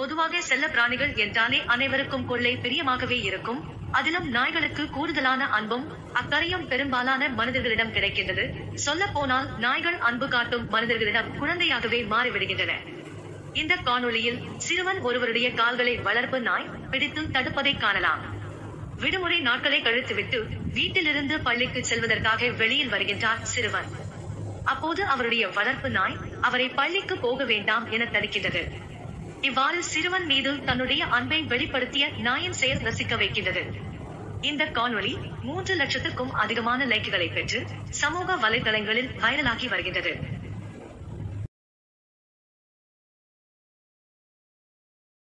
பொதுவாக செல்ல பிராணிகள் என்றாலே அனைவருக்கும் கொள்ளை பிரியமாகவே இருக்கும் அதிலும் நாய்களுக்கு கூடுதலான அன்பும் அக்கறையும் பெரும்பாலான மனிதர்களிடம் கிடைக்கின்றது சொல்ல போனால் நாய்கள் அன்பு காட்டும் மனிதர்களிடம் குழந்தையாகவே மாறிவிடுகின்றன இந்த காணொளியில் சிறுவன் ஒருவருடைய கால்களை வளர்ப்பு நாய் பிடித்து தடுப்பதை காணலாம் விடுமுறை நாட்களை கழித்துவிட்டு வீட்டிலிருந்து பள்ளிக்கு செல்வதற்காக வெளியில் வருகின்றார் சிறுவன் அப்போது அவருடைய வளர்ப்பு நாய் அவரை பள்ளிக்கு போக வேண்டாம் என தடுக்கின்றது இவ்வாறு சிறுவன் மீது தன்னுடைய அன்பை வெளிப்படுத்திய நாயின் செயல் ரசிக்க வைக்கின்றது இந்த காணொளி மூன்று லட்சத்துக்கும் அதிகமான லைக்குகளை பெற்று சமூக வலைதளங்களில் வைரலாகி வருகின்றது